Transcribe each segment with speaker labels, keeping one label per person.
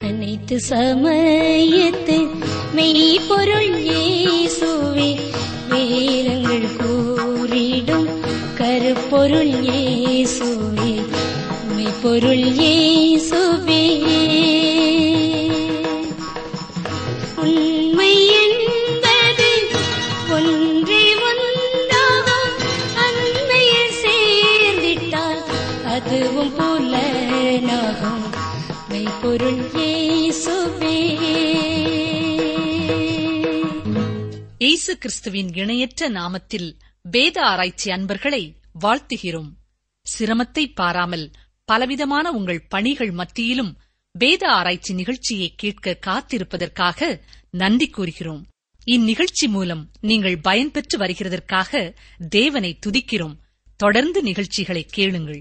Speaker 1: அனைத்து சமயத்து மெய்ப்பொருள் இயேசுவே வேதங்கள் கூறிடும் கருப்பொருள் இயேசுவே மெய்ப்பொருள் இயேசுவே உண்மை என்பது ஒன்றே ஒன்றாகும் அண்மையில் சேர்ந்திட்டால் அதுவும் புலனாகும் மெய்ப்பொருள் இயேசுவே
Speaker 2: இயேசு கிறிஸ்துவின் இணையற்ற நாமத்தில் வேத ஆராய்ச்சி அன்பர்களை வாழ்த்துகிறோம் சிரமத்தை பாராமல் பலவிதமான உங்கள் பணிகள் மத்தியிலும் வேத ஆராய்ச்சி நிகழ்ச்சியை கேட்க காத்திருப்பதற்காக நன்றி கூறுகிறோம் இந்நிகழ்ச்சி மூலம் நீங்கள் பயன்பெற்று வருகிறதற்காக தேவனை துதிக்கிறோம் தொடர்ந்து நிகழ்ச்சிகளை கேளுங்கள்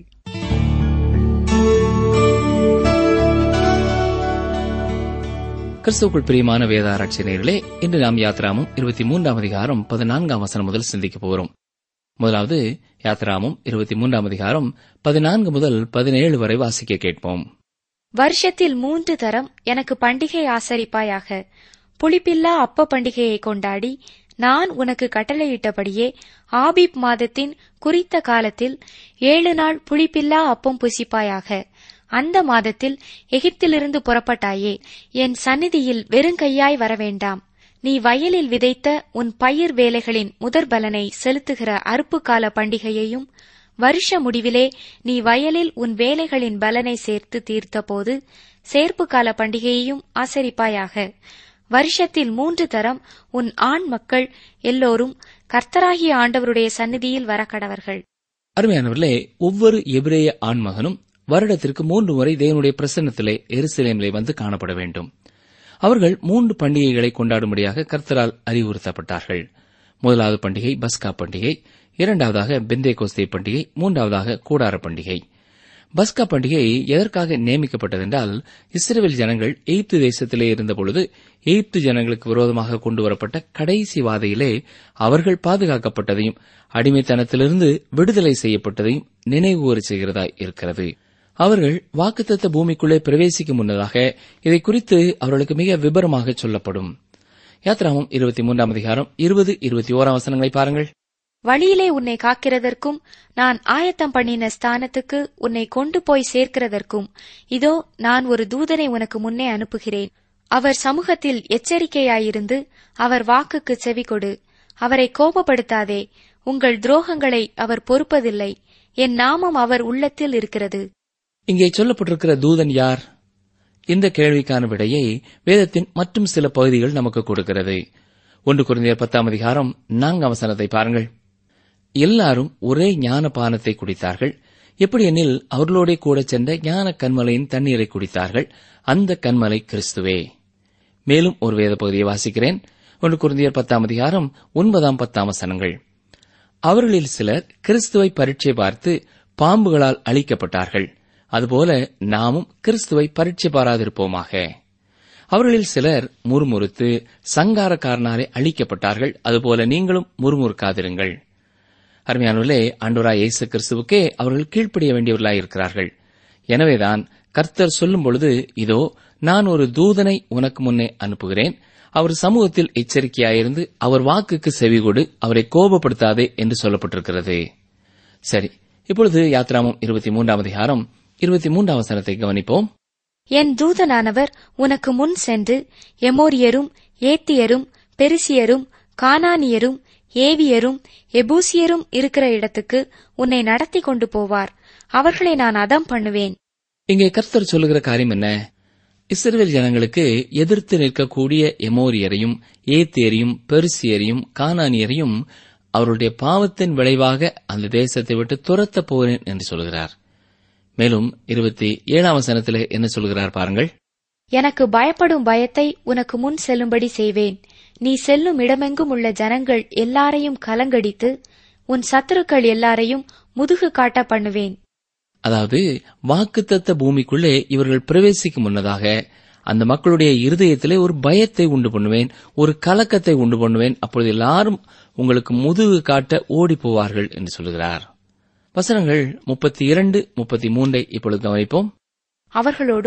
Speaker 3: கிறிஸ்துவுக்குள் பிரியமான வேத ஆராய்ச்சி நேயர்களே இன்று நாம் யாத்ராமும் இருபத்தி மூன்றாம் அதிகாரம் பதினான்காம் வசனம் முதல் சிந்திக்க போகிறோம் முதலாவது யாத்ராமும் இருபத்தி மூன்றாம் அதிகாரம் பதினான்கு முதல் பதினேழு வரை வாசிக்க கேட்போம்
Speaker 4: வருஷத்தில் மூன்று தரம் எனக்கு பண்டிகை ஆசரிப்பாயாக புளிப்பில்லா அப்ப பண்டிகையை கொண்டாடி நான் உனக்கு கட்டளையிட்டபடியே ஆபீப் மாதத்தின் குறித்த காலத்தில் ஏழு நாள் புளிப்பில்லா அப்பம் புசிப்பாயாக அந்த மாதத்தில் எகிப்திலிருந்து புறப்பட்டாயே என் சந்நிதியில் வெறுங்கையாய் வரவேண்டாம் நீ வயலில் விதைத்த உன் பயிர் வேலைகளின் முதற் பலனை செலுத்துகிற அறுப்பு கால பண்டிகையையும் வருஷ முடிவிலே நீ வயலில் உன் வேலைகளின் பலனை சேர்த்து தீர்த்தபோது சேர்ப்பு கால பண்டிகையையும் ஆசரிப்பாயாக வருஷத்தில் மூன்று தரம் உன் ஆண் மக்கள் எல்லோரும் கர்த்தராகிய ஆண்டவருடைய சந்நிதியில் வரக்கடவர்கள்
Speaker 3: அருமையானவர்களே ஒவ்வொரு எபிரேய ஆண்மகனும் வருடத்திற்கு மூன்று முறை தேவனுடைய பிரசன்னத்திலே எருசலேமிலே வந்து காணப்பட வேண்டும் அவர்கள் மூன்று பண்டிகைகளை கொண்டாடும்படியாக கர்த்தரால் அறிவுறுத்தப்பட்டார்கள் முதலாவது பண்டிகை பஸ்கா பண்டிகை இரண்டாவதாக பெந்தே கோஸ்தே பண்டிகை மூன்றாவதாக கூடார பண்டிகை பஸ்கா பண்டிகை எதற்காக நியமிக்கப்பட்டதென்றால் இஸ்ரேல் ஜனங்கள் எய்ப்து தேசத்திலே இருந்தபொழுது எய்ப்து ஜனங்களுக்கு விரோதமாக கொண்டுவரப்பட்ட கடைசி வாதையிலே அவர்கள் பாதுகாக்கப்பட்டதையும் அடிமைத்தனத்திலிருந்து விடுதலை செய்யப்பட்டதையும் நினைவுகூர செய்கிறதாய் இருக்கிறது அவர்கள் வாக்குத்தத்த பூமிக்குள்ளே பிரவேசிக்கும் முன்னதாக இதை குறித்து அவர்களுக்கு மிக விபரமாக சொல்லப்படும் யாத்ராமம் இருபத்தி மூன்றாம் அதிகாரம் இருபது இருபத்தி ஓராம் வசனங்களை பாருங்கள்
Speaker 4: வழியிலே உன்னை காக்கிறதற்கும் நான் ஆயத்தம் பண்ணின ஸ்தானத்துக்கு உன்னை கொண்டு போய் சேர்க்கிறதற்கும் இதோ நான் ஒரு தூதனை உனக்கு முன்னே அனுப்புகிறேன் அவர் சமூகத்தில் எச்சரிக்கையாயிருந்து அவர் வாக்குக்கு செவி கொடு அவரை கோபப்படுத்தாதே உங்கள் துரோகங்களை அவர் பொறுப்பதில்லை என் நாமம் அவர் உள்ளத்தில் இருக்கிறது
Speaker 3: இங்கே சொல்லப்பட்டிருக்கிற தூதன் யார் இந்த கேள்விக்கான விடையை வேதத்தின் மற்றும் சில பகுதிகள் நமக்கு கொடுக்கிறது ஒன்று குறைந்த பத்தாம் அதிகாரம் நான்காம் வசனத்தை பாருங்கள் எல்லாரும் ஒரே ஞான பானத்தை குடித்தார்கள் எப்படி எனில் அவர்களோடே கூட சென்ற ஞான கண்மலையின் தண்ணீரை குடித்தார்கள் அந்த கண்மலை கிறிஸ்துவே மேலும் ஒரு வேத பகுதியை வாசிக்கிறேன் ஒன்று குருந்தியர் பத்தாம் அதிகாரம் ஒன்பதாம் பத்தாம் வசனங்கள் அவர்களில் சிலர் கிறிஸ்துவை பரீட்சை பார்த்து பாம்புகளால் அழிக்கப்பட்டார்கள் அதுபோல நாமும் கிறிஸ்துவை பரீட்சை பாராதிருப்போமாக அவர்களில் சிலர் முறுமுறுத்து சங்காரக்காரனாலே அழிக்கப்பட்டார்கள் அதுபோல நீங்களும் முறுமுறுக்காதிருங்கள் அருமையானவர்களே ஆண்டவராய் இயேசு கிறிஸ்துவுக்கே அவர்கள் கீழ்ப்படிய வேண்டியவர்களாய் இருக்கிறார்கள் எனவேதான் கர்த்தர் சொல்லும் பொழுது இதோ நான் ஒரு தூதனை உனக்கு முன்னே அனுப்புகிறேன் அவர் சமூகத்தில் எச்சரிக்கையாயிருந்து அவர் வாக்குக்கு செவிகொடு அவரை கோபப்படுத்தாதே என்று சொல்லப்பட்டிருக்கிறது சரி இப்பொழுது யாத்ராமம் இருபத்தி மூன்றாம் அதிகாரம் இருபத்தி மூன்றாம் வசனத்தை கவனிப்போம்
Speaker 4: என் தூதனானவர் உனக்கு முன் சென்று எமோரியரும் ஏத்தியரும் பெரிசியரும் கானானியரும் ஏவியரும் எபூசியரும் இருக்கிற இடத்துக்கு உன்னை நடத்தி கொண்டு போவார் அவர்களை நான் அதம் பண்ணுவேன்
Speaker 3: இங்கே கர்த்தர் சொல்லுகிற காரியம் என்ன இஸ்ரேல் ஜனங்களுக்கு எதிர்த்து நிற்கக்கூடிய எமோரியரையும் ஏத்தியரையும் பெருசியரையும் கானானியரையும் அவருடைய பாவத்தின் விளைவாக அந்த தேசத்தை விட்டு துரத்தப் போகிறேன் என்று சொல்கிறார் மேலும் இருபத்தி ஏழாம் வசனத்திலே என்ன சொல்கிறார் பாருங்கள்
Speaker 4: எனக்கு பயப்படும் பயத்தை உனக்கு முன் செல்லும்படி செய்வேன் நீ செல்லும் இடமெங்கும் உள்ள ஜனங்கள் எல்லாரையும் கலங்கடித்து உன் சத்துருக்கள் எல்லாரையும் முதுகு காட்ட பண்ணுவேன்
Speaker 3: அதாவது வாக்குத்தத்த பூமிக்குள்ளே இவர்கள் பிரவேசிக்கும் முன்னதாக அந்த மக்களுடைய இருதயத்திலே ஒரு பயத்தை உண்டு பண்ணுவேன் ஒரு கலக்கத்தை உண்டு பண்ணுவேன் அப்பொழுது எல்லாரும் உங்களுக்கு முதுகு காட்ட ஓடி போவார்கள் என்று சொல்கிறார் வசனங்கள் முப்பத்தி இரண்டு முப்பத்தி மூன்றை இப்பொழுது கவனிப்போம்
Speaker 4: அவர்களோடும்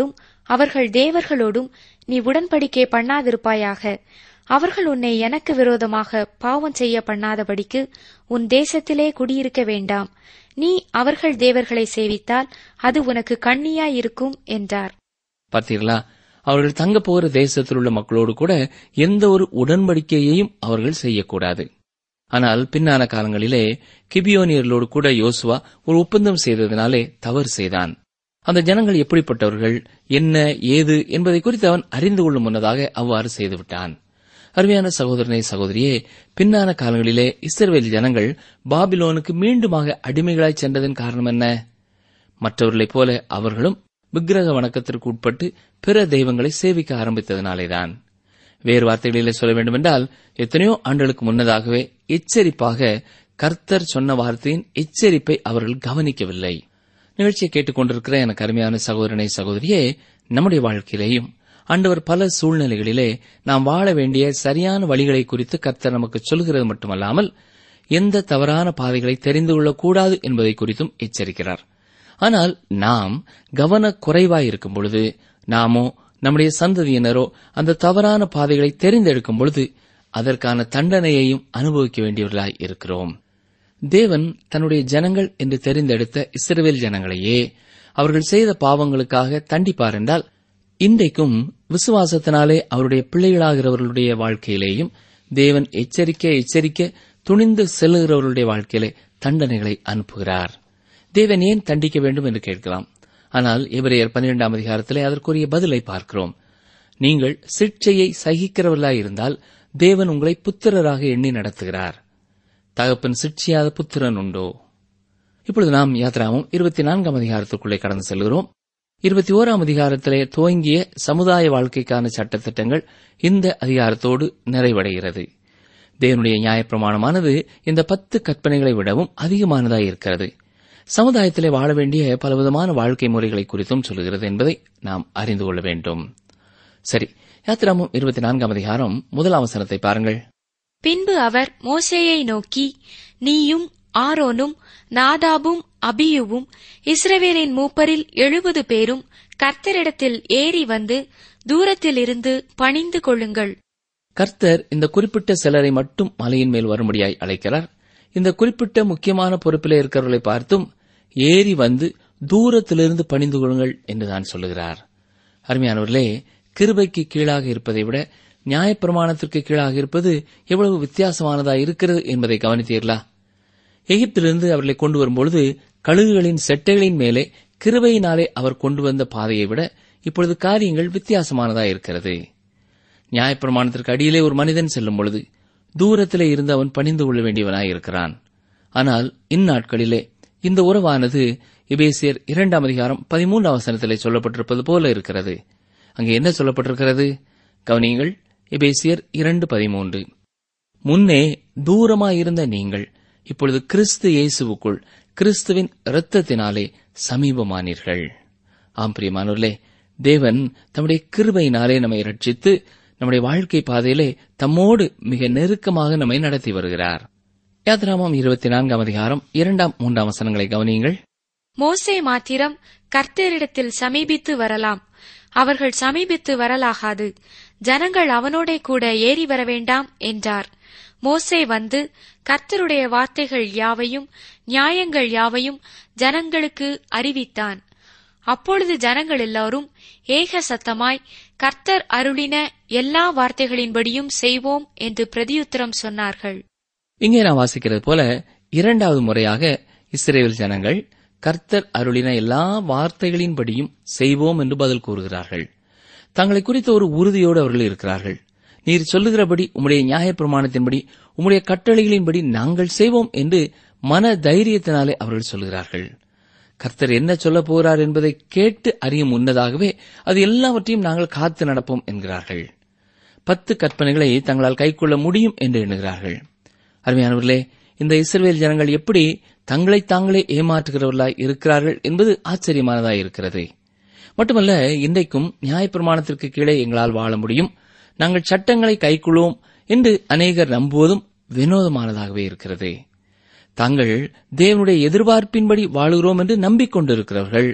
Speaker 4: அவர்கள் தேவர்களோடும் நீ உடன்படிக்கை பண்ணாதிருப்பாயாக அவர்கள் உன்னை எனக்கு விரோதமாக பாவம் செய்ய பண்ணாதபடிக்கு உன் தேசத்திலே குடியிருக்க வேண்டாம் நீ அவர்கள் தேவர்களை சேவித்தால் அது உனக்கு கண்ணியாயிருக்கும் என்றார்
Speaker 3: பார்த்தீர்களா அவர்கள் தங்க போகிற தேசத்தில் உள்ள மக்களோடு கூட எந்த ஒரு உடன்படிக்கையையும் அவர்கள் செய்யக்கூடாது ஆனால் பின்னான காலங்களிலே கிபியோனியர்களோடு கூட யோசுவா ஒரு ஒப்பந்தம் செய்ததினாலே தவறு செய்தான் அந்த ஜனங்கள் எப்படிப்பட்டவர்கள் என்ன ஏது என்பதை குறித்து அவன் அறிந்து கொள்ளும் முன்னதாக அவ்வாறு செய்துவிட்டான் அருமையான சகோதரனை சகோதரியே பின்னான காலங்களிலே இஸ்ரவேல் ஜனங்கள் பாபிலோனுக்கு மீண்டுமாக அடிமைகளாய் சென்றதன் காரணம் என்ன மற்றவர்களைப் போல அவர்களும் விக்கிரக வணக்கத்திற்கு உட்பட்டு பிற தெய்வங்களை சேவிக்க ஆரம்பித்ததினாலேதான் வேறு வார்த்தைகளிலே சொல்ல வேண்டுமென்றால் எத்தனையோ ஆண்டுகளுக்கு முன்னதாகவே எச்சரிப்பாக கர்த்தர் சொன்ன வார்த்தையின் எச்சரிப்பை அவர்கள் கவனிக்கவில்லை நிகழ்ச்சியை கேட்டுக்கொண்டிருக்கிற எனக்கு அருமையான சகோதரனை சகோதரியே நம்முடைய வாழ்க்கையிலேயும் ஆண்டவர் பல சூழ்நிலைகளிலே நாம் வாழ வேண்டிய சரியான வழிகளை குறித்து கர்த்தர் நமக்கு சொல்கிறது மட்டுமல்லாமல் எந்த தவறான பாதைகளை தெரிந்து கொள்ளக்கூடாது என்பதை குறித்தும் எச்சரிக்கிறார் ஆனால் நாம் கவன குறைவாயிருக்கும் பொழுது நாமோ நம்முடைய சந்ததியினரோ அந்த தவறான பாதைகளை தெரிந்தெடுக்கும் பொழுது அதற்கான தண்டனையையும் அனுபவிக்க வேண்டியவர்களாய் இருக்கிறோம் தேவன் தன்னுடைய ஜனங்கள் என்று தெரிந்தெடுத்த இஸ்ரவேல் ஜனங்களையே அவர்கள் செய்த பாவங்களுக்காக தண்டிப்பார் என்றால் இன்றைக்கும் விசுவாசத்தினாலே அவருடைய பிள்ளைகளாகிறவர்களுடைய வாழ்க்கையிலேயும் தேவன் எச்சரிக்க எச்சரிக்க துணிந்து செல்லுகிறவர்களுடைய வாழ்க்கையிலே தண்டனைகளை அனுப்புகிறார் தேவன் ஏன் தண்டிக்க வேண்டும் என்று கேட்கலாம் ஆனால் எபிரேயர் பன்னிரெண்டாம் அதிகாரத்திலே அதற்குரிய பதிலை பார்க்கிறோம் நீங்கள் சிக்ஷையை சகிக்கிறவர்களாயிருந்தால் தேவன் உங்களை புத்திரராக எண்ணி நடத்துகிறார் தகப்பன் சிக்ஷியாத புத்திரன் உண்டோ இப்பொழுது நாம் யாத்ராமும் இருபத்தி நான்காம் அதிகாரத்துக்குள்ளே கடந்து செல்கிறோம் இருபத்தி ஓராம் அதிகாரத்திலே துவங்கிய சமுதாய வாழ்க்கைக்கான சட்டத்திட்டங்கள் இந்த அதிகாரத்தோடு நிறைவடைகிறது தேவனுடைய நியாயப்பிரமாணமானது இந்த பத்து கற்பனைகளை விடவும் அதிகமானதாய் இருக்கிறது சமுதாயத்திலே வாழ வேண்டிய பலவிதமான வாழ்க்கை முறைகளை குறித்தும் சொல்லுகிறது என்பதை நாம் அறிந்து கொள்ள வேண்டும் சரி யாத்திராமும் இருபத்தி நான்காம் அதிகாரம் முதல் அவசரத்தை பாருங்கள்
Speaker 4: பின்பு அவர் மோசேயை நோக்கி நீயும் ஆரோனும் நாதாபும் அபியுவும் இஸ்ரவேலின் மூப்பரில் எழுபது பேரும் கர்த்தரிடத்தில் ஏறி வந்து தூரத்திலிருந்து பணிந்து கொள்ளுங்கள்
Speaker 3: கர்த்தர் இந்த குறிப்பிட்ட சிலரை மட்டும் மலையின் மேல் வரும்படியாய் அழைக்கிறார் இந்த குறிப்பிட்ட முக்கியமான பொறுப்பிலே இருக்கிறவர்களை பார்த்தும் ஏறி வந்து தூரத்திலிருந்து பணிந்து கொள்ளுங்கள் என்றுதான் சொல்லுகிறார் அருமையானவர்களே கிருபைக்கு கீழாக இருப்பதை விட நியாயப்பிரமாணத்திற்கு கீழாக இருப்பது எவ்வளவு வித்தியாசமானதா இருக்கிறது என்பதை கவனித்தீர்களா எகிப்திலிருந்து அவர்களை கொண்டு வரும்பொழுது கழுகுகளின் செட்டைகளின் மேலே கிருபையினாலே அவர் கொண்டு வந்த பாதையை விட இப்பொழுது காரியங்கள் வித்தியாசமானதா இருக்கிறது நியாயப்பிரமாணத்திற்கு அடியிலே ஒரு மனிதன் செல்லும் பொழுது தூரத்திலே இருந்து அவன் பணிந்து கொள்ள வேண்டியவனாய் இருக்கிறான் ஆனால் இந்நாட்களிலே இந்த உறவானது எபேசியர் இரண்டாம் அதிகாரம் பதிமூன்றாம் வசனத்திலே சொல்லப்பட்டிருப்பது போல இருக்கிறது அங்கே என்ன சொல்லப்பட்டிருக்கிறது கவனியுங்கள் எபேசியர் இரண்டு பதிமூன்று முன்னே தூரமாயிருந்த நீங்கள் இப்பொழுது கிறிஸ்து இயேசுவுக்குள் கிறிஸ்துவின் இரத்தத்தினாலே சமீபமானீர்கள் ஆம் பிரியமானோர்களே தேவன் தம்முடைய கிருபையினாலே நம்மை ரட்சித்து நம்முடைய வாழ்க்கை பாதையிலே தம்மோடு மிக நெருக்கமாக நம்மை நடத்தி வருகிறார் யாத்ராமம் இருபத்தி நான்காம் அதிகாரம் இரண்டாம் மூன்றாம் வசனங்களை கவனியுங்கள்
Speaker 4: மோசே மாத்திரம் கர்த்தரிடத்தில் சமீபித்து வரலாம் அவர்கள் சமீபித்து வரலாகாது ஜனங்கள் அவனோடே கூட ஏறி வர வேண்டாம் என்றார் மோசே வந்து கர்த்தருடைய வார்த்தைகள் யாவையும் நியாயங்கள் யாவையும் ஜனங்களுக்கு அறிவித்தான் அப்பொழுது ஜனங்கள் எல்லாரும் ஏக சத்தமாய் கர்த்தர் அருளின எல்லா வார்த்தைகளின்படியும் செய்வோம் என்று பிரதியுத்தரம் சொன்னார்கள்
Speaker 3: இங்கே நான் வாசிக்கிறது போல இரண்டாவது முறையாக இஸ்ரேல் ஜனங்கள் கர்த்தர் அருளின எல்லா வார்த்தைகளின்படியும் செய்வோம் என்று பதில் கூறுகிறார்கள் தங்களை குறித்த ஒரு உறுதியோடு அவர்கள் இருக்கிறார்கள் நீர் சொல்லுகிறபடி உம்முடைய நியாயப்பிரமாணத்தின்படி உம்முடைய கட்டளைகளின்படி நாங்கள் செய்வோம் என்று மன தைரியத்தினாலே அவர்கள் சொல்கிறார்கள் கர்த்தர் என்ன சொல்லப் போகிறார் என்பதை கேட்டு அறியும் முன்னதாகவே அது எல்லாவற்றையும் நாங்கள் காத்து நடப்போம் என்கிறார்கள் பத்து கற்பனைகளை தங்களால் கைக்கொள்ள முடியும் என்று எண்ணுகிறார்கள் அருமையானவர்களே இந்த இஸ்ரவேல் ஜனங்கள் எப்படி தங்களை தாங்களே ஏமாற்றுகிறவர்களாய் இருக்கிறார்கள் என்பது ஆச்சரியமானதாய் இருக்கிறது மட்டுமல்ல இன்றைக்கும் நியாயப்பிரமாணத்திற்கு கீழே எங்களால் வாழ முடியும் நாங்கள் சட்டங்களை கைக்கொள்வோம் என்று அநேகர் நம்புவதும் வினோதமானதாகவே இருக்கிறது தாங்கள் தேவனுடைய எதிர்பார்ப்பின்படி வாழுகிறோம் என்று நம்பிக்கொண்டிருக்கிறவர்கள்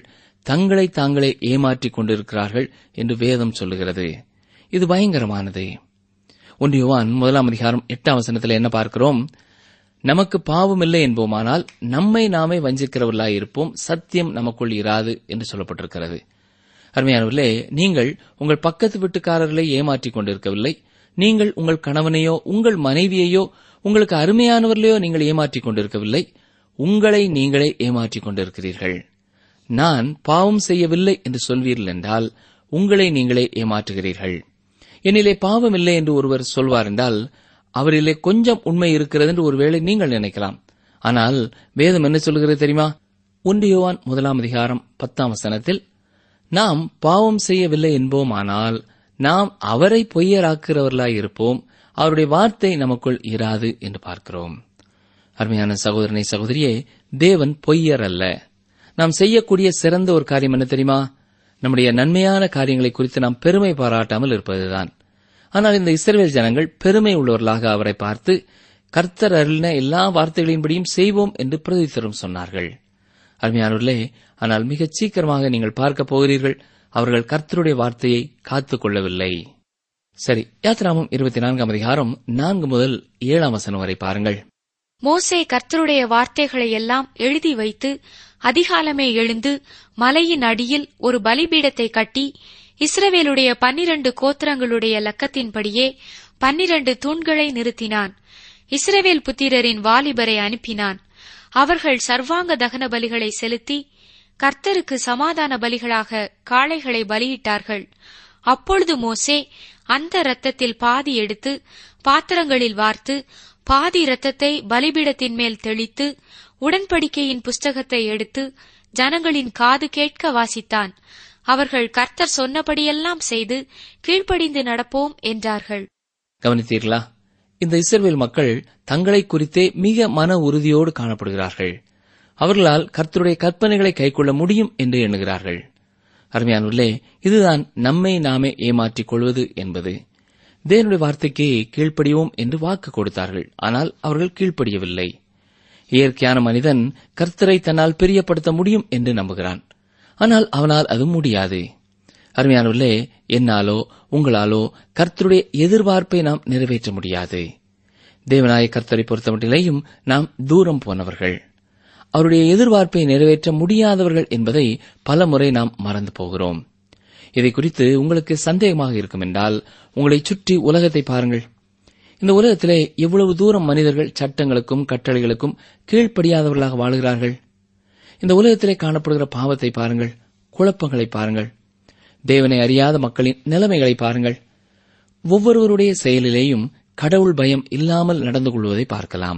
Speaker 3: தங்களை தாங்களே ஏமாற்றிக் கொண்டிருக்கிறார்கள் என்று வேதம் சொல்லுகிறது இது பயங்கரமானது ஒன்று யோவான் முதலாம் அதிகாரம் எட்டாம் வசனத்தில் என்ன பார்க்கிறோம் நமக்கு பாவம் இல்லை என்போமானால் நம்மை நாமே வஞ்சிக்கிறவர்களாய் இருப்போம் சத்தியம் நமக்குள் இராது என்று சொல்லப்பட்டிருக்கிறது அருமையானவர்களே நீங்கள் உங்கள் பக்கத்து வீட்டுக்காரர்களை ஏமாற்றிக் கொண்டிருக்கவில்லை நீங்கள் உங்கள் கணவனையோ உங்கள் மனைவியையோ உங்களுக்கு அருமையானவர்களையோ நீங்கள் ஏமாற்றிக் கொண்டிருக்கவில்லை உங்களை நீங்களே ஏமாற்றிக் கொண்டிருக்கிறீர்கள் நான் பாவம் செய்யவில்லை என்று சொல்வீர்கள் என்றால் உங்களை நீங்களே ஏமாற்றுகிறீர்கள் என்னிலே பாவம் இல்லை என்று ஒருவர் சொல்வார் என்றால் அவரிலே கொஞ்சம் உண்மை இருக்கிறது என்று ஒருவேளை நீங்கள் நினைக்கலாம் ஆனால் வேதம் என்ன சொல்கிறது தெரியுமா ஒன்று யோவான் முதலாம் அதிகாரம் பத்தாம் வசனத்தில் நாம் பாவம் செய்யவில்லை என்போமானால் நாம் அவரை பொய்யராக்கிறவர்களாய் இருப்போம் அவருடைய வார்த்தை நமக்குள் இராது என்று பார்க்கிறோம் அருமையான சகோதரனை சகோதரியே தேவன் பொய்யர் அல்ல நாம் செய்யக்கூடிய சிறந்த ஒரு காரியம் என்ன தெரியுமா நம்முடைய நன்மையான காரியங்களை குறித்து நாம் பெருமை பாராட்டாமல் இருப்பதுதான் ஆனால் இந்த இஸ்ரவேல் ஜனங்கள் பெருமை உள்ளவர்களாக அவரை பார்த்து கர்த்தர் அருளின எல்லா வார்த்தைகளின்படியும் செய்வோம் என்று பிரதித்தரும் சொன்னார்கள் அருமையானவர்களே ஆனால் மிகச் சீக்கிரமாக நீங்கள் பார்க்க போகிறீர்கள் அவர்கள் கர்த்தருடைய வார்த்தையை காத்துக் கொள்ளவில்லை சரி யாத்ராமம் இருபத்தி நான்காம் அதிகாரம் நான்கு முதல் ஏழாம் வசனம் வரை பாருங்கள்
Speaker 4: மோசே கர்த்தருடைய வார்த்தைகளை எல்லாம் எழுதி வைத்து அதிகாலமே எழுந்து மலையின் அடியில் ஒரு பலிபீடத்தை கட்டி இஸ்ரவேலுடைய பன்னிரண்டு கோத்திரங்களுடைய லக்கத்தின்படியே பன்னிரண்டு தூண்களை நிறுத்தினான் இஸ்ரவேல் புத்திரரின் வாலிபரை அனுப்பினான் அவர்கள் சர்வாங்க தகன பலிகளை செலுத்தி கர்த்தருக்கு சமாதான பலிகளாக காளைகளை பலியிட்டார்கள் அப்பொழுது மோசே அந்த இரத்தத்தில் பாதி எடுத்து பாத்திரங்களில் வார்த்து பாதி இரத்தத்தை பலிபீடத்தின் மேல் தெளித்து உடன்படிக்கையின் புஸ்தகத்தை எடுத்து ஜனங்களின் காது கேட்க வாசித்தான் அவர்கள் கர்த்தர் சொன்னபடியெல்லாம் செய்து கீழ்ப்படிந்து நடப்போம் என்றார்கள்
Speaker 3: கவனித்தீர்களா இந்த இஸ்ரவேல் மக்கள் தங்களை குறித்தே மிக மன உறுதியோடு காணப்படுகிறார்கள் அவர்களால் கர்த்தருடைய கற்பனைகளை கைக்கொள்ள முடியும் என்று எண்ணுகிறார்கள் அருமையானுள்ளே இதுதான் நம்மை நாமே ஏமாற்றிக் கொள்வது என்பது தேவனுடைய வார்த்தைக்கு கீழ்ப்படியோம் என்று வாக்கு கொடுத்தார்கள் ஆனால் அவர்கள் கீழ்ப்படியவில்லை இயற்கையான மனிதன் கர்த்தரை தன்னால் பிரியப்படுத்த முடியும் என்று நம்புகிறான் ஆனால் அவனால் அது முடியாது அருமையானவர்களே என்னாலோ உங்களாலோ கர்த்தருடைய எதிர்பார்ப்பை நாம் நிறைவேற்ற முடியாது தேவநாய கர்த்தரை பொறுத்தமட்டிலேயும் நாம் தூரம் போனவர்கள் அவருடைய எதிர்பார்ப்பை நிறைவேற்ற முடியாதவர்கள் என்பதை பல முறை நாம் மறந்து போகிறோம் இதை குறித்து உங்களுக்கு சந்தேகமாக இருக்கும் என்றால் உங்களை சுற்றி உலகத்தை பாருங்கள் இந்த உலகத்திலே எவ்வளவு தூரம் மனிதர்கள் சட்டங்களுக்கும் கட்டளைகளுக்கும் கீழ்ப்படியாதவர்களாக வாழுகிறார்கள் இந்த உலகத்திலே காணப்படுகிற பாவத்தை பாருங்கள் குழப்பங்களை பாருங்கள் தேவனை அறியாத மக்களின் நிலைமைகளை பாருங்கள் ஒவ்வொருவருடைய செயலிலேயும் கடவுள் பயம் இல்லாமல் நடந்து கொள்வதை பார்க்கலாம்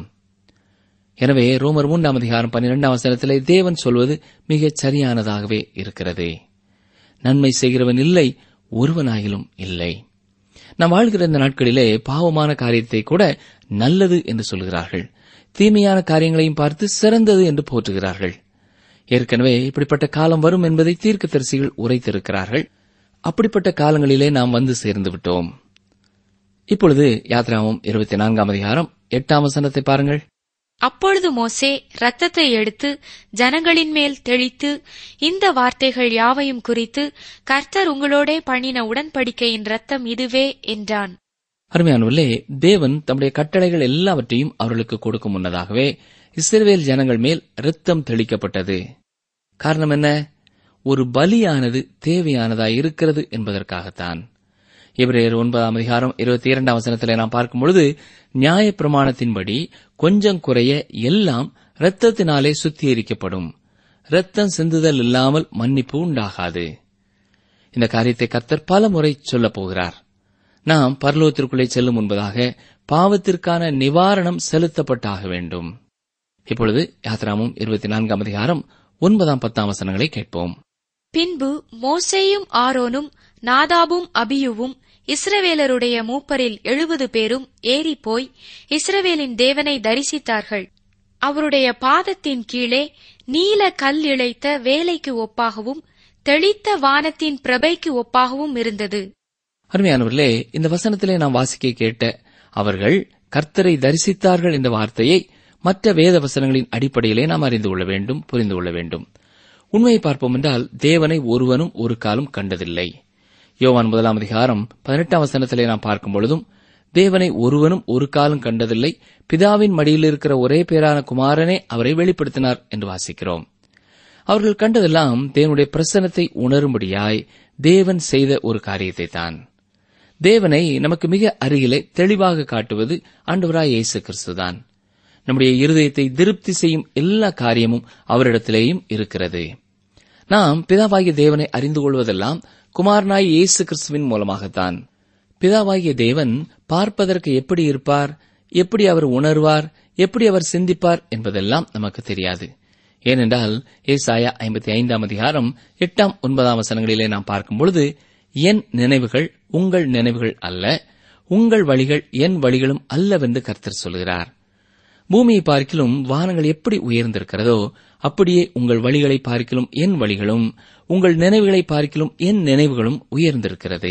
Speaker 3: எனவே ரோமர் மூன்றாம் அதிகாரம் பன்னிரெண்டாம் வசனத்திலே தேவன் சொல்வது மிகச் சரியானதாகவே இருக்கிறது நன்மை செய்கிறவன் இல்லை ஒருவனாயிலும் இல்லை நாம் வாழ்கிற இந்த நாட்களிலே பாவமான காரியத்தை கூட நல்லது என்று சொல்கிறார்கள் தீமையான காரியங்களையும் பார்த்து சிறந்தது என்று போற்றுகிறார்கள் ஏற்கனவே இப்படிப்பட்ட காலம் வரும் என்பதை தீர்க்கதரிசிகள் உரைத்திருக்கிறார்கள் அப்படிப்பட்ட காலங்களிலே நாம் வந்து சேர்ந்து விட்டோம் இப்பொழுது யாத்ராமம் இருபத்தி நான்காம் அதிகாரம் எட்டாம் வசனத்தை பாருங்கள்
Speaker 4: அப்பொழுது மோசே இரத்தத்தை எடுத்து ஜனங்களின் மேல் தெளித்து இந்த வார்த்தைகள் யாவையும் குறித்து கர்த்தர் உங்களோடே பண்ணின உடன்படிக்கையின் இரத்தம் இதுவே என்றான்
Speaker 3: அருமையானவர்களே தேவன் தம்முடைய கட்டளைகள் எல்லாவற்றையும் அவர்களுக்கு கொடுக்கும் முன்னதாகவே இஸ்ரவேல் ஜனங்கள் மேல் இரத்தம் தெளிக்கப்பட்டது காரணம் என்ன ஒரு பலியானது தேவையானதாய் இருக்கிறது என்பதற்காகத்தான் எபிரேயர் ஒன்பதாம் அதிகாரம் இருபத்தி இரண்டாம் வசனத்திலே நாம் பார்க்கும் பொழுது நியாய பிரமாணத்தின்படி கொஞ்சம் குறைய எல்லாம் இரத்தத்தினாலே சுத்திகரிக்கப்படும் இரத்தம் சிந்துதல் இல்லாமல் மன்னிப்பு உண்டாகாது இந்த காரியத்தை கர்த்தர் பல முறை சொல்லப் போகிறார் நாம் பரலோகத்திற்குள்ளே செல்லும் முன்பதாக பாவத்திற்கான நிவாரணம் செலுத்தப்பட்டாக வேண்டும் இப்பொழுது யாத்ராமும் இருபத்தி நான்காம் அதிகாரம் ஒன்பதாம் பத்தாம் வசனங்களை கேட்போம்
Speaker 4: பின்பு மோசேயும் ஆரோனும் நாதாபும் அபியுவும் இஸ்ரவேலருடைய மூப்பரில் எழுபது பேரும் ஏறிப்போய் இஸ்ரவேலின் தேவனை தரிசித்தார்கள் அவருடைய பாதத்தின் கீழே நீல கல் இழைத்த வேலைக்கு ஒப்பாகவும் தெளித்த வானத்தின் பிரபைக்கு ஒப்பாகவும் இருந்தது
Speaker 3: அருமையானவர்களே இந்த வசனத்திலே நாம் வாசிக்க கேட்ட அவர்கள் கர்த்தரை தரிசித்தார்கள் என்ற வார்த்தையை மற்ற வேத வசனங்களின் அடிப்படையிலே நாம் அறிந்து கொள்ள வேண்டும் புரிந்து கொள்ள வேண்டும் உண்மையை பார்ப்போம் என்றால் தேவனை ஒருவனும் ஒரு காலம் கண்டதில்லை யோவான் முதலாம் அதிகாரம் பதினெட்டாம் வசனத்திலே நாம் பார்க்கும் பொழுதும் தேவனை ஒருவனும் ஒரு காலம் கண்டதில்லை பிதாவின் மடியில் இருக்கிற ஒரே பேரான குமாரனே அவரை வெளிப்படுத்தினார் என்று வாசிக்கிறோம் அவர்கள் கண்டதெல்லாம் தேவனுடைய பிரசன்னத்தை உணரும்படியாய் தேவன் செய்த ஒரு காரியத்தை தான் தேவனை நமக்கு மிக அருகிலே தெளிவாக காட்டுவது ஆண்டவராய் இயேசு கிறிஸ்துதான் நம்முடைய இருதயத்தை திருப்தி செய்யும் எல்லா காரியமும் அவரிடத்திலேயும் இருக்கிறது நாம் பிதாவாகிய தேவனை அறிந்து கொள்வதெல்லாம் குமாரனாய் இயேசு கிறிஸ்துவின் மூலமாகத்தான் பிதாவாகிய தேவன் பார்ப்பதற்கு எப்படி இருப்பார் எப்படி அவர் உணர்வார் எப்படி அவர் சிந்திப்பார் என்பதெல்லாம் நமக்கு தெரியாது ஏனென்றால் ஏசாயா ஐம்பத்தி ஐந்தாம் அதிகாரம் எட்டாம் ஒன்பதாம் வசனங்களிலே நாம் பார்க்கும் பொழுது என் நினைவுகள் உங்கள் நினைவுகள் அல்ல உங்கள் வழிகள் என் வழிகளும் அல்லவென்று கர்த்தர் சொல்கிறார் பூமியை பார்க்கிலும் வானங்கள் எப்படி உயர்ந்திருக்கிறதோ அப்படியே உங்கள் வழிகளை பார்க்கிலும் என் வழிகளும் உங்கள் நினைவுகளை பார்க்கிலும் என் நினைவுகளும் உயர்ந்திருக்கிறது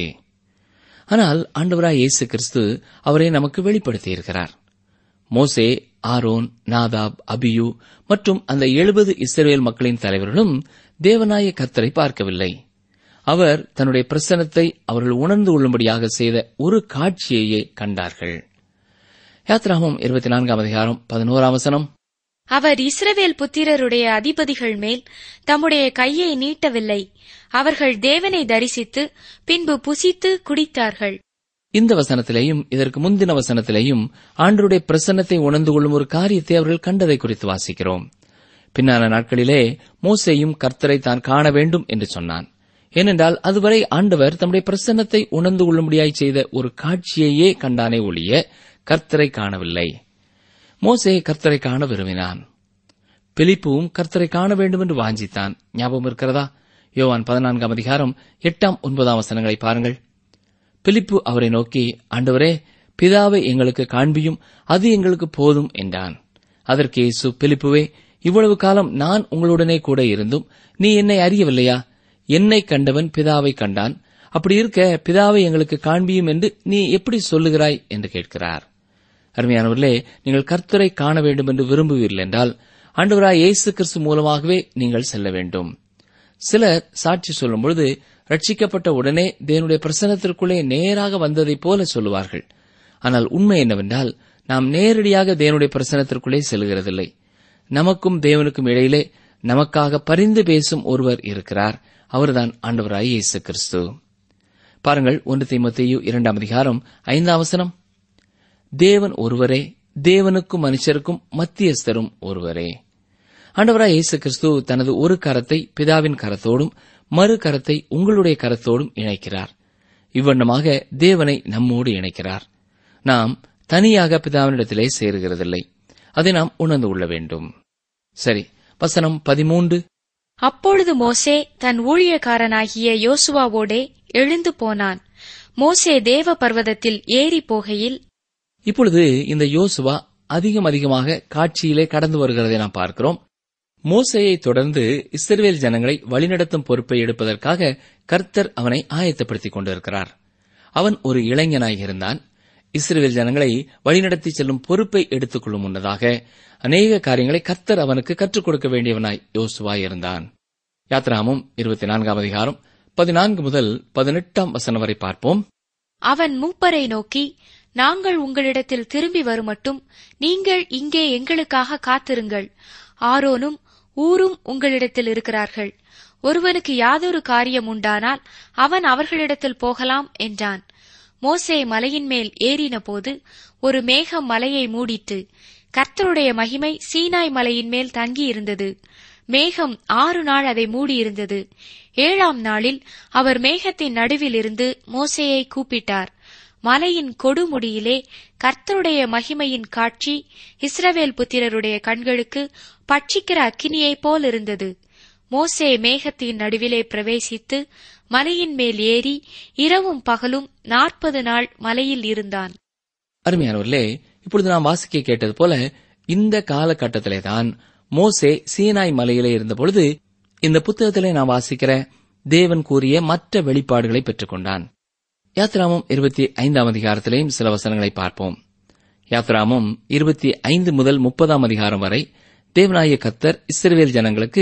Speaker 3: ஆனால் ஆண்டவராய் இயேசு கிறிஸ்து அவரை நமக்கு வெளிப்படுத்தியிருக்கிறார் மோசே ஆரோன் நாதாப் அபியு மற்றும் அந்த எழுபது இஸ்ரேல் மக்களின் தலைவர்களும் தேவனாய கர்த்தரை பார்க்கவில்லை அவர் தன்னுடைய பிரசனத்தை அவர்கள் உணர்ந்து கொள்ளும்படியாக செய்த ஒரு காட்சியையே கண்டார்கள் யாத்ராமம் இருபத்தி நான்காம் அதிகாரம் பதினோராம் வசனம்
Speaker 4: அவர் இஸ்ரவேல் புத்திரருடைய அதிபதிகள் மேல் தம்முடைய கையை நீட்டவில்லை அவர்கள் தேவனை தரிசித்து பின்பு புசித்து குடித்தார்கள்
Speaker 3: இந்த வசனத்திலேயும் இதற்கு முந்தின வசனத்திலேயும் ஆண்டருடைய பிரசன்னத்தை உணர்ந்து கொள்ளும் ஒரு காரியத்தை அவர்கள் கண்டதை குறித்து வாசிக்கிறோம் பின்னான நாட்களிலே மோசேயும் கர்த்தரை தான் காண வேண்டும் என்று சொன்னான் ஏனென்றால் அதுவரை ஆண்டவர் தம்முடைய பிரசன்னத்தை உணர்ந்து கொள்ளும்படியாய் செய்த ஒரு காட்சியையே கண்டானே ஒழிய கர்த்தரை காணவில்லை மோசே கர்த்தரை காண விரும்பினான் பிலிப்புவும் கர்த்தரை காண வேண்டும் என்று வாஞ்சித்தான் ஞாபகம் இருக்கிறதா யோவான் பதினான்காம் அதிகாரம் எட்டாம் ஒன்பதாம் வசனங்களை பாருங்கள் பிலிப்பு அவரை நோக்கி ஆண்டவரே பிதாவை எங்களுக்கு காண்பியும் அது எங்களுக்கு போதும் என்றான் அதற்கு இயேசு பிலிப்புவே இவ்வளவு காலம் நான் உங்களுடனே கூட இருந்தும் நீ என்னை அறியவில்லையா என்னை கண்டவன் பிதாவை கண்டான் அப்படி இருக்க பிதாவை எங்களுக்கு காண்பியும் என்று நீ எப்படி சொல்லுகிறாய் என்று கேட்கிறார் அருமையானவர்களே நீங்கள் கர்த்தரை காண வேண்டும் என்று விரும்புவீர்கள் என்றால் ஆண்டவராய் இயேசு கிறிஸ்து மூலமாகவே நீங்கள் செல்ல வேண்டும் சிலர் சாட்சி சொல்லும் பொழுது ரட்சிக்கப்பட்ட உடனே தேவனுடைய பிரசனத்திற்குள்ளே நேராக வந்ததைப் போல சொல்லுவார்கள் ஆனால் உண்மை என்னவென்றால் நாம் நேரடியாக தேவனுடைய பிரசனத்திற்குள்ளே செல்கிறதில்லை நமக்கும் தேவனுக்கும் இடையிலே நமக்காக பரிந்து பேசும் ஒருவர் இருக்கிறார் அவர்தான் ஆண்டவராய் இயேசு கிறிஸ்து பாருங்கள் ஒன்று தீமத்தையு இரண்டாம் அதிகாரம் ஐந்தாம் வசனம் தேவன் ஒருவரே தேவனுக்கும் மனுஷருக்கும் மத்தியஸ்தரும் ஒருவரே ஆண்டவராய் இயேசு கிறிஸ்து தனது ஒரு கரத்தை பிதாவின் கரத்தோடும் மறு கரத்தை உங்களுடைய கரத்தோடும் இணைக்கிறார் இவ்வண்ணமாக தேவனை நம்மோடு இணைக்கிறார் நாம் தனியாக பிதாவினிடத்திலே சேருகிறதில்லை அதை நாம் உணர்ந்து கொள்ள வேண்டும் சரி வசனம் பதிமூன்று
Speaker 4: அப்பொழுது மோசே தன் ஊழியக்காரனாகிய யோசுவாவோடே எழுந்து போனான் மோசே தேவ பர்வதத்தில் ஏறி போகையில்
Speaker 3: இப்பொழுது இந்த யோசுவா அதிகம் அதிகமாக காட்சியிலே கடந்து வருகிறதை நாம் பார்க்கிறோம் மோசையை தொடர்ந்து இஸ்ரவேல் ஜனங்களை வழிநடத்தும் பொறுப்பை எடுப்பதற்காக கர்த்தர் அவனை ஆயத்தப்படுத்திக் கொண்டிருக்கிறார் அவன் ஒரு இளைஞனாய் இருந்தான் இஸ்ரவேல் ஜனங்களை வழிநடத்தி செல்லும் பொறுப்பை எடுத்துக் கொள்ளும் முன்னதாக அநேக காரியங்களை கர்த்தர் அவனுக்கு கற்றுக் கொடுக்க வேண்டியவனாய் யோசுவா இருந்தான் யாத்ராமும் இருபத்தி நான்காம் அதிகாரம் பதினான்கு முதல் பதினெட்டாம் வசனம் வரை பார்ப்போம்
Speaker 4: அவன் மூப்பரை நோக்கி நாங்கள் உங்களிடத்தில் திரும்பி வருமட்டும் நீங்கள் இங்கே எங்களுக்காக காத்திருங்கள் ஆரோனும் ஊரும் உங்களிடத்தில் இருக்கிறார்கள் ஒருவனுக்கு யாதொரு காரியம் உண்டானால் அவன் அவர்களிடத்தில் போகலாம் என்றான் மோசே மலையின் மேல் ஏறினபோது ஒரு மேகம் மலையை மூடிட்டு கர்த்தருடைய மகிமை சீனாய் மலையின் மேல் தங்கியிருந்தது மேகம் ஆறு நாள் அதை மூடியிருந்தது ஏழாம் நாளில் அவர் மேகத்தின் நடுவில் இருந்து மோசேயை கூப்பிட்டார் மலையின் கொடுமுடியிலே கர்த்தருடைய மகிமையின் காட்சி இஸ்ரவேல் புத்திரருடைய கண்களுக்கு பட்சிக்கிற அக்கினியைப் போல் இருந்தது மோசே மேகத்தின் நடுவிலே பிரவேசித்து மலையின் மேல் ஏறி இரவும் பகலும் நாற்பது நாள் மலையில் இருந்தான்
Speaker 3: அருமையானவர்களே இப்பொழுது நாம் வாசிக்க கேட்டது போல இந்த காலகட்டத்திலே தான் மோசே சீனாய் மலையிலே இருந்தபொழுது இந்த புத்தகத்திலே நாம் வாசிக்கிற தேவன் கூறிய மற்ற வெளிப்பாடுகளை பெற்றுக்கொண்டான் யாத்ராமம் இருபத்தி ஐந்தாம் அதிகாரத்திலேயும் சில வசனங்களை பார்ப்போம் யாத்ராமம் இருபத்தி ஐந்து முதல் முப்பதாம் அதிகாரம் வரை தேவனாய கத்தர் இஸ்ரவேல் ஜனங்களுக்கு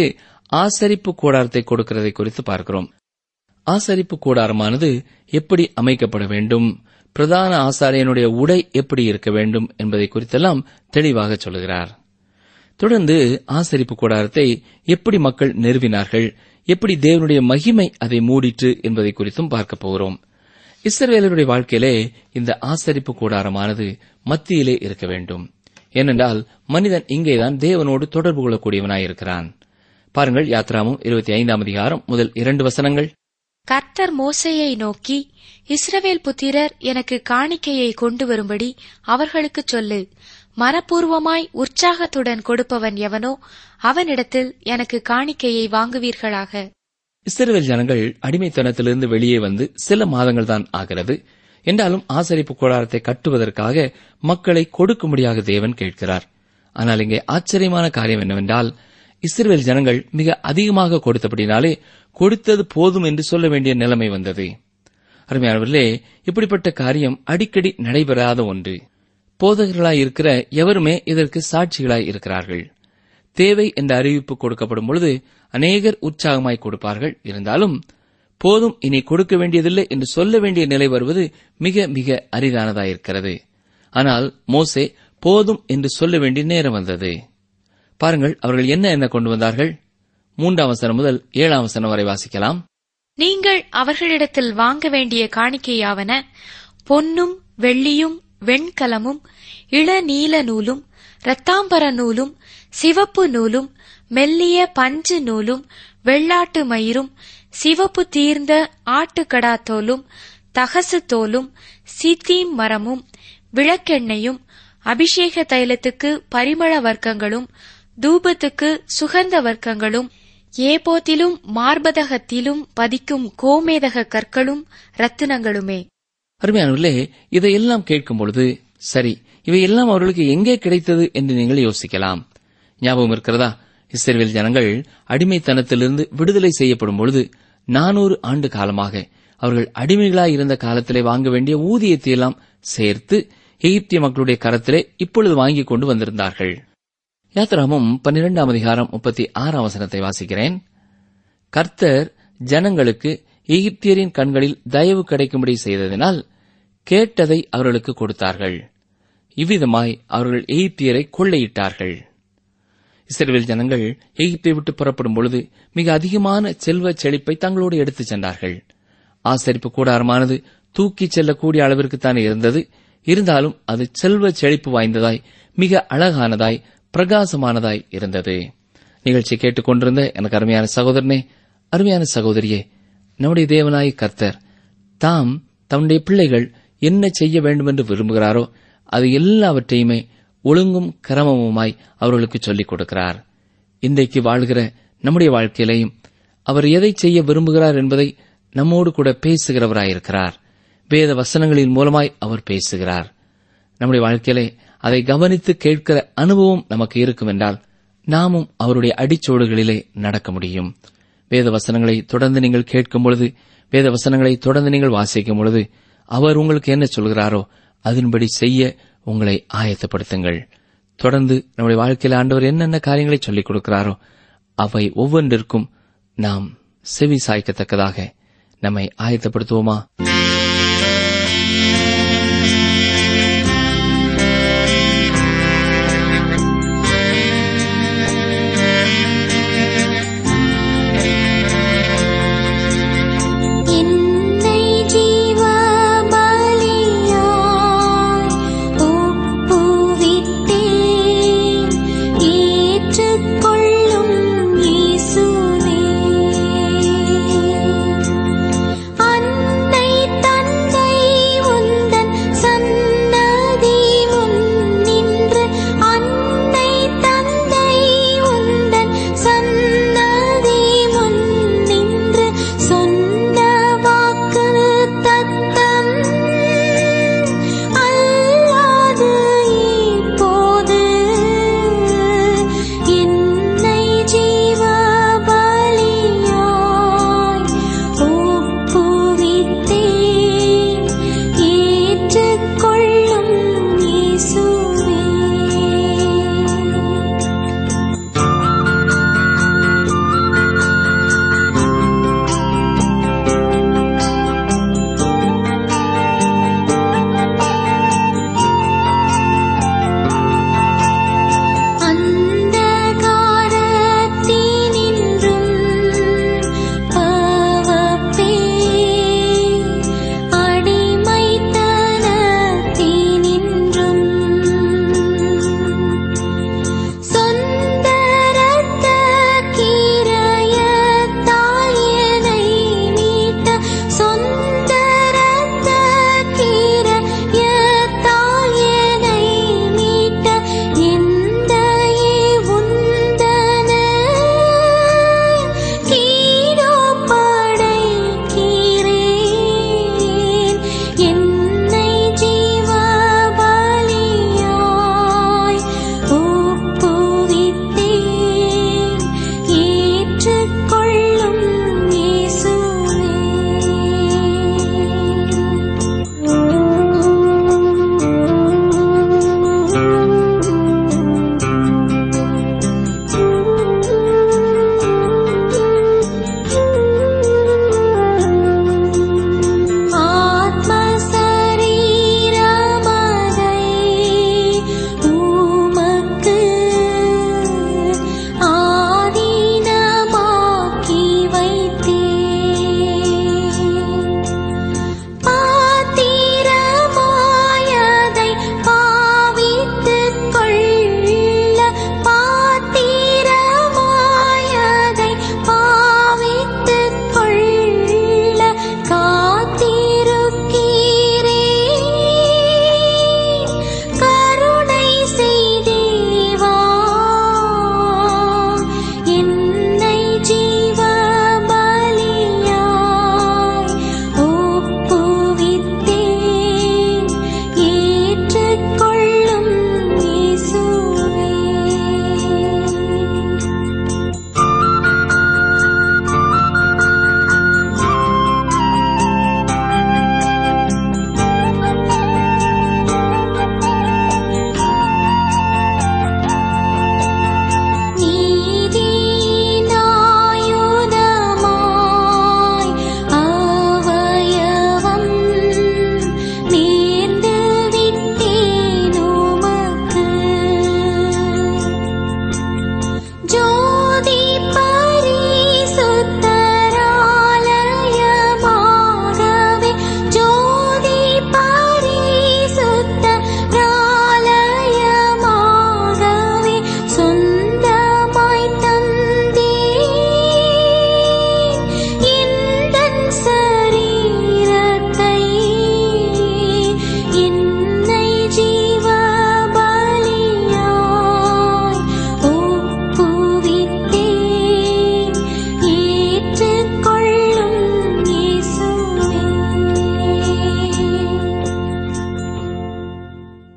Speaker 3: ஆசரிப்பு கூடாரத்தை கொடுக்கிறதை குறித்து பார்க்கிறோம் ஆசரிப்பு கூடாரமானது எப்படி அமைக்கப்பட வேண்டும் பிரதான ஆசாரியனுடைய உடை எப்படி இருக்க வேண்டும் என்பதை குறித்தெல்லாம் தெளிவாக சொல்கிறார் தொடர்ந்து ஆசரிப்பு கூடாரத்தை எப்படி மக்கள் நிறுவினார்கள் எப்படி தேவனுடைய மகிமை அதை மூடிற்று என்பதை குறித்தும் பார்க்க போகிறோம் இஸ்ரவேலருடைய வாழ்க்கையிலே இந்த ஆசரிப்பு கூடாரமானது மத்தியிலே இருக்க வேண்டும் ஏனென்றால் மனிதன் இங்கேதான் தேவனோடு தொடர்பு கொள்ளக்கூடியவனாயிருக்கிறான் பாருங்கள் யாத்ராமும் இருபத்தி ஐந்தாம் அதிகாரம் முதல் இரண்டு வசனங்கள்
Speaker 4: கர்த்தர் மோசேயை நோக்கி இஸ்ரவேல் புத்திரர் எனக்கு காணிக்கையை கொண்டு வரும்படி அவர்களுக்குச் சொல்லு மனப்பூர்வமாய் உற்சாகத்துடன் கொடுப்பவன் எவனோ அவனிடத்தில் எனக்கு காணிக்கையை வாங்குவீர்களாக
Speaker 3: இஸ்ரவேல் ஜனங்கள் அடிமைத்தனத்திலிருந்து வெளியே வந்து சில மாதங்கள் தான் ஆகிறது என்றாலும் ஆசரிப்பு கூடாரத்தை கட்டுவதற்காக மக்களை கொடுக்கும்படியாக தேவன் கேட்கிறார் ஆனால் இங்கே ஆச்சரியமான காரியம் என்னவென்றால் இஸ்ரவேல் ஜனங்கள் மிக அதிகமாக கொடுத்தபடினாலே கொடுத்தது போதும் என்று சொல்ல வேண்டிய நிலைமை வந்தது அருமையானவர்களே இப்படிப்பட்ட காரியம் அடிக்கடி நடைபெறாத ஒன்று போதகர்களாய் இருக்கிற எவருமே இதற்கு சாட்சிகளாய் இருக்கிறார்கள் தேவை என்ற அறிவிப்பு கொடுக்கப்படும் பொழுது அநேகர் உற்சாகமாய் கொடுப்பார்கள் இருந்தாலும் போதும் இனி கொடுக்க வேண்டியதில்லை என்று சொல்ல வேண்டிய நிலை வருவது மிக மிக அரிதானதாயிருக்கிறது ஆனால் மோசே போதும் என்று சொல்ல வேண்டிய நேரம் வந்தது பாருங்கள் அவர்கள் என்ன என்ன கொண்டு வந்தார்கள் மூன்றாம் வசனம் முதல் ஏழாம் வசனம் வரை வாசிக்கலாம்
Speaker 4: நீங்கள் அவர்களிடத்தில் வாங்க வேண்டிய காணிக்கையாவன பொன்னும் வெள்ளியும் வெண்கலமும் இளநீல நூலும் இரத்தாம்பர நூலும் சிவப்பு நூலும் மெல்லிய பஞ்சு நூலும் வெள்ளாட்டு மயிரும் சிவப்பு தீர்ந்த ஆட்டுக்கடா தோலும் தகசு தோலும் சீத்தீம் மரமும் விளக்கெண்ணெயும் அபிஷேக தைலத்துக்கு பரிமள வர்க்கங்களும் தூபத்துக்கு சுகந்த வர்க்கங்களும் ஏபோத்திலும் மார்பதகத்திலும் பதிக்கும் கோமேதக கற்களும் ரத்தினங்களுமே
Speaker 3: அருமையானவர்களே இதையெல்லாம் கேட்கும் பொழுது சரி இவையெல்லாம் அவர்களுக்கு எங்கே கிடைத்தது என்று நீங்கள் யோசிக்கலாம் ஞாபகம் இருக்கிறதா இஸ்ரேல் ஜனங்கள் அடிமைத்தனத்திலிருந்து விடுதலை செய்யப்படும் பொழுது நானூறு ஆண்டு காலமாக அவர்கள் அடிமைகளாய் இருந்த காலத்திலே வாங்க வேண்டிய ஊதியத்தை எல்லாம் சேர்த்து எகிப்திய மக்களுடைய கரத்திலே இப்பொழுது வாங்கிக் கொண்டு வந்திருந்தார்கள் யாத்திராமும் பன்னிரெண்டாம் அதிகாரம் முப்பத்தி ஆறாம் வசனத்தை வாசிக்கிறேன் கர்த்தர் ஜனங்களுக்கு எகிப்தியரின் கண்களில் தயவு கிடைக்கும்படி செய்ததினால் கேட்டதை அவர்களுக்கு கொடுத்தார்கள் இவ்விதமாய் அவர்கள் எகிப்தியரை கொள்ளையிட்டார்கள் இஸ்ரேல் ஜனங்கள் எகிப்தை விட்டு புறப்படும் பொழுது மிக அதிகமான செல்வ செழிப்பை தங்களோடு எடுத்துச் சென்றார்கள் ஆசரிப்பு கூடாரமானது தூக்கிச் செல்லக்கூடிய அளவிற்குத்தான் இருந்தது இருந்தாலும் அது செல்வ செழிப்பு வாய்ந்ததாய் மிக அழகானதாய் பிரகாசமானதாய் இருந்தது நிகழ்ச்சி கேட்டுக்கொண்டிருந்த எனக்கு அருமையான சகோதரனே அருமையான சகோதரியே நம்முடைய தேவனாய் கர்த்தர் தாம் தம்முடைய பிள்ளைகள் என்ன செய்ய வேண்டும் என்று விரும்புகிறாரோ அது எல்லாவற்றையுமே ஒழுங்கும் கிரமமுமாய் அவர்களுக்கு சொல்லிக் கொடுக்கிறார் இன்றைக்கு வாழ்கிற நம்முடைய வாழ்க்கையிலையும் அவர் எதை செய்ய விரும்புகிறார் என்பதை நம்மோடு கூட பேசுகிறவராயிருக்கிறார் வேத வசனங்களின் மூலமாய் அவர் பேசுகிறார் நம்முடைய வாழ்க்கையிலே அதை கவனித்து கேட்கிற அனுபவம் நமக்கு இருக்கும் என்றால் நாமும் அவருடைய அடிச்சோடுகளிலே நடக்க முடியும் வேத வசனங்களை தொடர்ந்து நீங்கள் கேட்கும் பொழுது வேத வசனங்களை தொடர்ந்து நீங்கள் வாசிக்கும் பொழுது அவர் உங்களுக்கு என்ன சொல்கிறாரோ அதன்படி செய்ய உங்களை ஆயத்தப்படுத்துங்கள் தொடர்ந்து நம்முடைய வாழ்க்கையில் ஆண்டவர் என்னென்ன காரியங்களை சொல்லிக் கொடுக்கிறாரோ அவை ஒவ்வொன்றிற்கும் நாம் செவி சாய்க்கத்தக்கதாக நம்மை ஆயத்தப்படுத்துவோமா
Speaker 1: என்னை ஜீவ பலியாய் ஒப்புவித்தேன் ஏற்றுக்கொள்ளும் இயேசுவே அன்னை தன்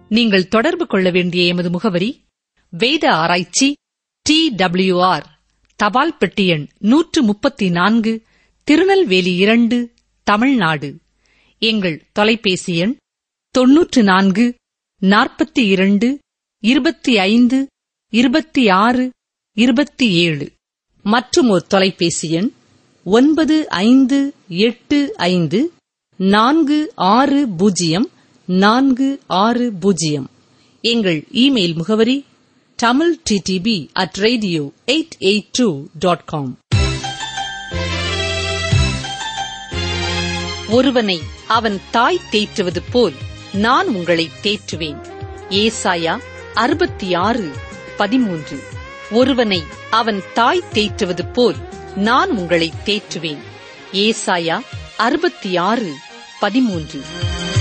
Speaker 2: நீங்கள் தொடர்பு கொள்ள வேண்டிய எமது முகவரி வேத ஆராய்ச்சி டி ஆர் தபால் பெட்டி எண் நூற்று முப்பத்தி நான்கு திருநெல்வேலி இரண்டு தமிழ்நாடு எங்கள் தொலைபேசி எண் தொன்னூற்று நான்கு நாற்பத்தி இரண்டு இருபத்தி ஐந்து இருபத்தி ஆறு இருபத்தி ஏழு மற்றும் ஒரு தொலைபேசி எண் ஒன்பது ஐந்து எட்டு ஐந்து நான்கு ஆறு பூஜ்ஜியம் நான்கு ஆறு பூஜ்ஜியம் எங்கள் இமெயில் முகவரி Tamil DTP at radio eight eight two dot com ஒருவனை அவன் தாய் தேற்றுவது போல் நான் உங்களை தேற்றுவேன் ஏசாயா அறுபத்தி ஆறு பதிமூன்று ஒருவனை அவன் தாய் தேற்றுவது போல் நான் உங்களை தேற்றுவேன் ஏசாயா அறுபத்தி ஆறு பதிமூன்று